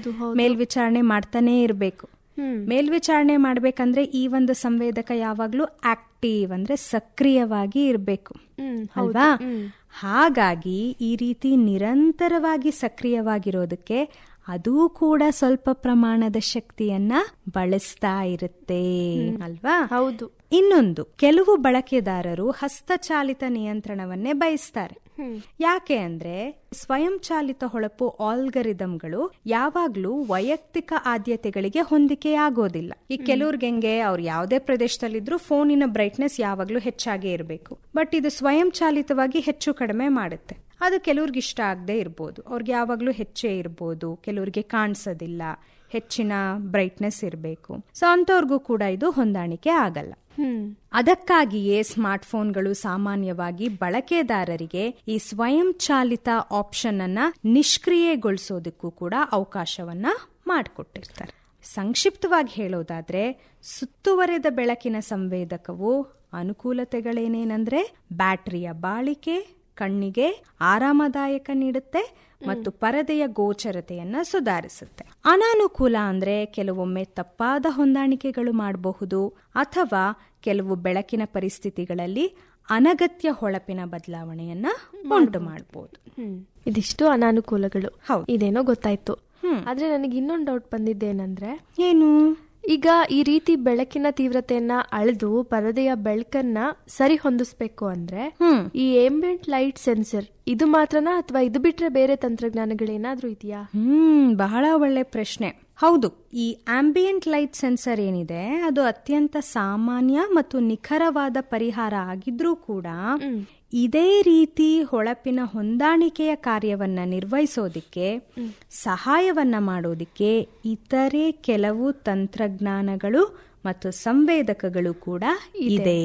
ಮೇಲ್ವಿಚಾರಣೆ ಮಾಡ್ತಾನೆ ಇರಬೇಕು ಮೇಲ್ವಿಚಾರಣೆ ಮಾಡ್ಬೇಕಂದ್ರೆ ಈ ಒಂದು ಸಂವೇದಕ ಯಾವಾಗ್ಲೂ ಆಕ್ಟಿವ್ ಅಂದ್ರೆ ಸಕ್ರಿಯವಾಗಿ ಇರಬೇಕು ಅಲ್ವಾ ಹಾಗಾಗಿ ಈ ರೀತಿ ನಿರಂತರವಾಗಿ ಸಕ್ರಿಯವಾಗಿರೋದಕ್ಕೆ ಅದು ಕೂಡ ಸ್ವಲ್ಪ ಪ್ರಮಾಣದ ಶಕ್ತಿಯನ್ನ ಬಳಸ್ತಾ ಇರುತ್ತೆ ಅಲ್ವಾ ಹೌದು ಇನ್ನೊಂದು ಕೆಲವು ಬಳಕೆದಾರರು ಹಸ್ತಚಾಲಿತ ನಿಯಂತ್ರಣವನ್ನೇ ಬಯಸ್ತಾರೆ ಯಾಕೆ ಅಂದ್ರೆ ಸ್ವಯಂಚಾಲಿತ ಹೊಳಪು ಆಲ್ಗರಿದಮ್ಗಳು ಯಾವಾಗ್ಲೂ ವೈಯಕ್ತಿಕ ಆದ್ಯತೆಗಳಿಗೆ ಹೊಂದಿಕೆಯಾಗೋದಿಲ್ಲ ಈ ಕೆಲವ್ರಿಗೆ ಹೆಂಗೆ ಅವ್ರು ಯಾವುದೇ ಪ್ರದೇಶದಲ್ಲಿದ್ರು ಫೋನಿನ ಬ್ರೈಟ್ನೆಸ್ ಯಾವಾಗ್ಲೂ ಹೆಚ್ಚಾಗೇ ಇರಬೇಕು ಬಟ್ ಇದು ಸ್ವಯಂಚಾಲಿತವಾಗಿ ಹೆಚ್ಚು ಕಡಿಮೆ ಮಾಡುತ್ತೆ ಅದು ಕೆಲವ್ರಿಗೆ ಇಷ್ಟ ಆಗದೆ ಇರ್ಬೋದು ಅವ್ರಿಗೆ ಯಾವಾಗ್ಲೂ ಹೆಚ್ಚೇ ಇರ್ಬೋದು ಕೆಲವ್ರಿಗೆ ಕಾಣಿಸೋದಿಲ್ಲ ಹೆಚ್ಚಿನ ಬ್ರೈಟ್ನೆಸ್ ಇರಬೇಕು ಸೊ ಅಂಥವ್ರಿಗೂ ಕೂಡ ಇದು ಹೊಂದಾಣಿಕೆ ಆಗಲ್ಲ ಅದಕ್ಕಾಗಿಯೇ ಸ್ಮಾರ್ಟ್ಫೋನ್ಗಳು ಸಾಮಾನ್ಯವಾಗಿ ಬಳಕೆದಾರರಿಗೆ ಈ ಸ್ವಯಂಚಾಲಿತ ಆಪ್ಷನ್ ಅನ್ನ ನಿಷ್ಕ್ರಿಯೆಗೊಳಿಸೋದಕ್ಕೂ ಕೂಡ ಅವಕಾಶವನ್ನ ಮಾಡಿಕೊಟ್ಟಿರ್ತಾರೆ ಸಂಕ್ಷಿಪ್ತವಾಗಿ ಹೇಳೋದಾದ್ರೆ ಸುತ್ತುವರೆದ ಬೆಳಕಿನ ಸಂವೇದಕವು ಅನುಕೂಲತೆಗಳೇನೇನಂದ್ರೆ ಬ್ಯಾಟರಿಯ ಬಾಳಿಕೆ ಕಣ್ಣಿಗೆ ಆರಾಮದಾಯಕ ನೀಡುತ್ತೆ ಮತ್ತು ಪರದೆಯ ಗೋಚರತೆಯನ್ನ ಸುಧಾರಿಸುತ್ತೆ ಅನಾನುಕೂಲ ಅಂದ್ರೆ ಕೆಲವೊಮ್ಮೆ ತಪ್ಪಾದ ಹೊಂದಾಣಿಕೆಗಳು ಮಾಡಬಹುದು ಅಥವಾ ಕೆಲವು ಬೆಳಕಿನ ಪರಿಸ್ಥಿತಿಗಳಲ್ಲಿ ಅನಗತ್ಯ ಹೊಳಪಿನ ಬದಲಾವಣೆಯನ್ನ ಉಂಟು ಮಾಡಬಹುದು ಇದಿಷ್ಟು ಅನಾನುಕೂಲಗಳು ಹೌದು. ಇದೇನೋ ಗೊತ್ತಾಯ್ತು ಆದ್ರೆ ನನಗೆ ಇನ್ನೊಂದು ಡೌಟ್ ಬಂದಿದ್ದೇನಂದ್ರೆ ಏನು ಈಗ ಈ ರೀತಿ ಬೆಳಕಿನ ತೀವ್ರತೆಯನ್ನ ಅಳೆದು ಪರದೆಯ ಬೆಳಕನ್ನ ಸರಿ ಹೊಂದಿಸ್ಬೇಕು ಅಂದ್ರೆ ಹ್ಮ್ ಈ ಏಂಬಿಯಂಟ್ ಲೈಟ್ ಸೆನ್ಸರ್ ಇದು ಮಾತ್ರನಾ ಅಥವಾ ಇದು ಬಿಟ್ರೆ ಬೇರೆ ತಂತ್ರಜ್ಞಾನಗಳೇನಾದ್ರೂ ಇದೆಯಾ ಹ್ಮ್ ಬಹಳ ಒಳ್ಳೆ ಪ್ರಶ್ನೆ ಹೌದು ಈ ಆಂಬಿಯಂಟ್ ಲೈಟ್ ಸೆನ್ಸರ್ ಏನಿದೆ ಅದು ಅತ್ಯಂತ ಸಾಮಾನ್ಯ ಮತ್ತು ನಿಖರವಾದ ಪರಿಹಾರ ಆಗಿದ್ರೂ ಕೂಡ ಇದೇ ರೀತಿ ಹೊಳಪಿನ ಹೊಂದಾಣಿಕೆಯ ಕಾರ್ಯವನ್ನ ನಿರ್ವಹಿಸೋದಿಕ್ಕೆ ಸಹಾಯವನ್ನ ಮಾಡೋದಿಕ್ಕೆ ಇತರೆ ಕೆಲವು ತಂತ್ರಜ್ಞಾನಗಳು ಮತ್ತು ಸಂವೇದಕಗಳು ಕೂಡ ಇದೆ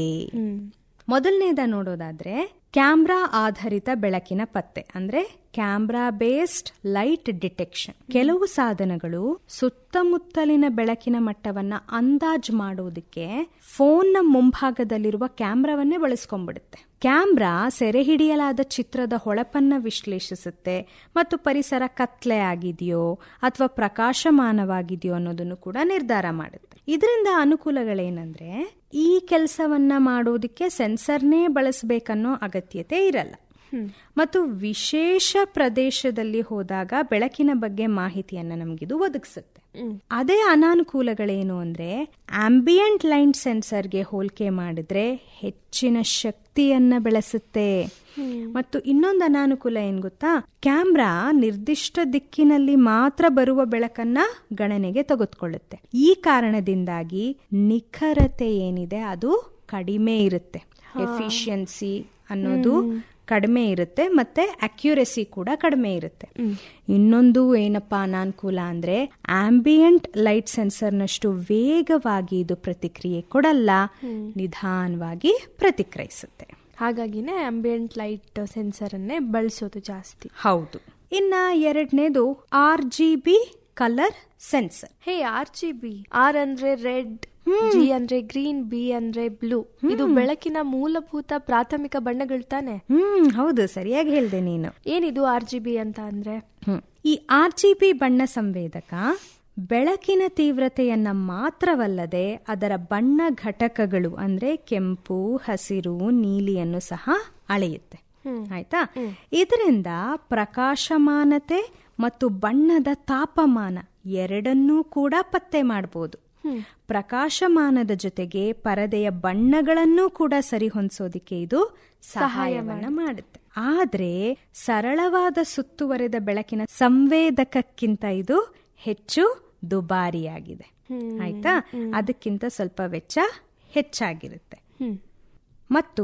ಮೊದಲನೇದ ನೋಡೋದಾದ್ರೆ ಕ್ಯಾಮ್ರಾ ಆಧಾರಿತ ಬೆಳಕಿನ ಪತ್ತೆ ಅಂದ್ರೆ ಕ್ಯಾಮ್ರಾ ಬೇಸ್ಡ್ ಲೈಟ್ ಡಿಟೆಕ್ಷನ್ ಕೆಲವು ಸಾಧನಗಳು ಸುತ್ತಮುತ್ತಲಿನ ಬೆಳಕಿನ ಮಟ್ಟವನ್ನ ಅಂದಾಜ್ ಮಾಡೋದಕ್ಕೆ ಫೋನ್ನ ಮುಂಭಾಗದಲ್ಲಿರುವ ಕ್ಯಾಮ್ರಾವನ್ನೇ ಬಳಸ್ಕೊಂಡ್ಬಿಡುತ್ತೆ ಕ್ಯಾಮ್ರಾ ಸೆರೆ ಹಿಡಿಯಲಾದ ಚಿತ್ರದ ಹೊಳಪನ್ನ ವಿಶ್ಲೇಷಿಸುತ್ತೆ ಮತ್ತು ಪರಿಸರ ಕತ್ಲೆ ಆಗಿದೆಯೋ ಅಥವಾ ಪ್ರಕಾಶಮಾನವಾಗಿದೆಯೋ ಅನ್ನೋದನ್ನು ಕೂಡ ನಿರ್ಧಾರ ಮಾಡುತ್ತೆ ಇದರಿಂದ ಅನುಕೂಲಗಳೇನಂದ್ರೆ ಈ ಕೆಲಸವನ್ನ ಮಾಡೋದಕ್ಕೆ ಸೆನ್ಸರ್ನೇ ಬಳಸಬೇಕನ್ನೋ ಅಗತ್ಯತೆ ಇರಲ್ಲ ಮತ್ತು ವಿಶೇಷ ಪ್ರದೇಶದಲ್ಲಿ ಹೋದಾಗ ಬೆಳಕಿನ ಬಗ್ಗೆ ಮಾಹಿತಿಯನ್ನ ನಮಗಿದು ಒದಗಿಸುತ್ತೆ ಅದೇ ಅನಾನುಕೂಲಗಳೇನು ಅಂದ್ರೆ ಆಂಬಿಯಂಟ್ ಲೈನ್ ಸೆನ್ಸರ್ಗೆ ಹೋಲಿಕೆ ಮಾಡಿದ್ರೆ ಹೆಚ್ಚಿನ ಶಕ್ತಿಯನ್ನ ಬೆಳೆಸುತ್ತೆ ಮತ್ತು ಇನ್ನೊಂದು ಅನಾನುಕೂಲ ಏನ್ ಗೊತ್ತಾ ಕ್ಯಾಮ್ರಾ ನಿರ್ದಿಷ್ಟ ದಿಕ್ಕಿನಲ್ಲಿ ಮಾತ್ರ ಬರುವ ಬೆಳಕನ್ನ ಗಣನೆಗೆ ತೆಗೆದುಕೊಳ್ಳುತ್ತೆ ಈ ಕಾರಣದಿಂದಾಗಿ ನಿಖರತೆ ಏನಿದೆ ಅದು ಕಡಿಮೆ ಇರುತ್ತೆ ಎಫಿಷಿಯನ್ಸಿ ಅನ್ನೋದು ಕಡಿಮೆ ಇರುತ್ತೆ ಮತ್ತೆ ಅಕ್ಯುರೆಸಿ ಕೂಡ ಕಡಿಮೆ ಇರುತ್ತೆ ಇನ್ನೊಂದು ಏನಪ್ಪಾ ಅನಾನುಕೂಲ ಅಂದ್ರೆ ಆಂಬಿಯಂಟ್ ಲೈಟ್ ಸೆನ್ಸರ್ನಷ್ಟು ವೇಗವಾಗಿ ಇದು ಪ್ರತಿಕ್ರಿಯೆ ಕೊಡಲ್ಲ ನಿಧಾನವಾಗಿ ಪ್ರತಿಕ್ರಿಯಿಸುತ್ತೆ ಹಾಗಾಗಿನೇ ಅಂಬಿಯಂಟ್ ಲೈಟ್ ಸೆನ್ಸರ್ ಅನ್ನೇ ಬಳಸೋದು ಜಾಸ್ತಿ ಹೌದು ಇನ್ನ ಎರಡನೇದು R G B colour sensor ಹೇ ಆರ್ ಜಿ ಬಿ ಆರ್ ಅಂದ್ರೆ ರೆಡ್ ಜಿ ಅಂದ್ರೆ ಗ್ರೀನ್ ಬಿ ಅಂದ್ರೆ ಬ್ಲೂ ಇದು ಬೆಳಕಿನ ಮೂಲಭೂತ ಪ್ರಾಥಮಿಕ ಬಣ್ಣಗಳು ತಾನೆ ಹ್ಮ್ ಹೌದು ಸರಿಯಾಗಿ ಹೇಳ್ದೆ ನೀನು ಏನಿದು ಆರ್ ಜಿ ಬಿ ಅಂತ ಅಂದ್ರೆ ಹ್ಮ್. ಈ ಆರ್ ಜಿ ಬಿ ಬಣ್ಣ ಸಂವೇದಕ ಬೆಳಕಿನ ತೀವ್ರತೆಯನ್ನ ಮಾತ್ರವಲ್ಲದೆ ಅದರ ಬಣ್ಣ ಘಟಕಗಳು ಅಂದ್ರೆ ಕೆಂಪು ಹಸಿರು ನೀಲಿಯನ್ನು ಸಹ ಅಳೆಯುತ್ತೆ ಆಯ್ತಾ ಇದರಿಂದ ಪ್ರಕಾಶಮಾನತೆ ಮತ್ತು ಬಣ್ಣದ ತಾಪಮಾನ ಎರಡನ್ನೂ ಕೂಡ ಪತ್ತೆ ಮಾಡಬಹುದು ಪ್ರಕಾಶಮಾನದ ಜೊತೆಗೆ ಪರದೆಯ ಬಣ್ಣಗಳನ್ನೂ ಕೂಡ ಸರಿಹೊಂದಿಸೋದಿಕ್ಕೆ ಇದು ಸಹಾಯವನ್ನ ಮಾಡುತ್ತೆ ಆದ್ರೆ ಸರಳವಾದ ಸುತ್ತುವರೆದ ಬೆಳಕಿನ ಸಂವೇದಕಕ್ಕಿಂತ ಇದು ಹೆಚ್ಚು ದುಬಾರಿಯಾಗಿದೆ ಆಯ್ತಾ ಅದಕ್ಕಿಂತ ಸ್ವಲ್ಪ ವೆಚ್ಚ ಹೆಚ್ಚಾಗಿರುತ್ತೆ ಮತ್ತು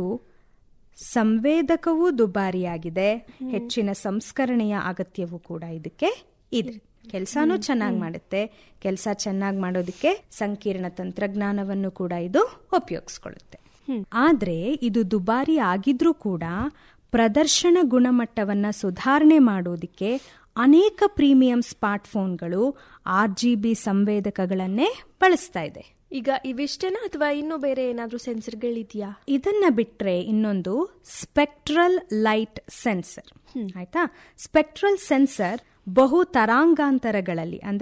ಸಂವೇದಕವೂ ದುಬಾರಿಯಾಗಿದೆ ಹೆಚ್ಚಿನ ಸಂಸ್ಕರಣೆಯ ಅಗತ್ಯವೂ ಕೂಡ ಇದಕ್ಕೆ ಇದೆ ಕೆಲಸನೂ ಚೆನ್ನಾಗಿ ಮಾಡುತ್ತೆ ಕೆಲಸ ಚೆನ್ನಾಗಿ ಮಾಡೋದಕ್ಕೆ ಸಂಕೀರ್ಣ ತಂತ್ರಜ್ಞಾನವನ್ನು ಕೂಡ ಇದು ಉಪಯೋಗಿಸ್ಕೊಳ್ಳುತ್ತೆ ಆದ್ರೆ ಇದು ದುಬಾರಿ ಆಗಿದ್ರೂ ಕೂಡ ಪ್ರದರ್ಶನ ಗುಣಮಟ್ಟವನ್ನ ಸುಧಾರಣೆ ಮಾಡೋದಕ್ಕೆ ಅನೇಕ ಪ್ರೀಮಿಯಂ ಸ್ಮಾರ್ಟ್ಫೋನ್ಗಳು ಆರ್ ಜಿ ಬಿ ಸಂವೇದಕಗಳನ್ನೇ ಬಳಸ್ತಾ ಇದೆ ಈಗ ಇವಿಷ್ಟೇನಾ ಅಥವಾ ಇನ್ನೂ ಬೇರೆ ಏನಾದ್ರೂ ಸೆನ್ಸರ್ಗಳಿದೆಯಾ ಇದನ್ನ ಬಿಟ್ರೆ ಇನ್ನೊಂದು ಸ್ಪೆಕ್ಟ್ರಲ್ ಲೈಟ್ ಸೆನ್ಸರ್ ಆಯ್ತಾ ಸ್ಪೆಕ್ಟ್ರಲ್ ಸೆನ್ಸರ್ ಬಹು ತರಾಂಗಾಂತರಗಳಲ್ಲಿ ಅಂದ್ರೆ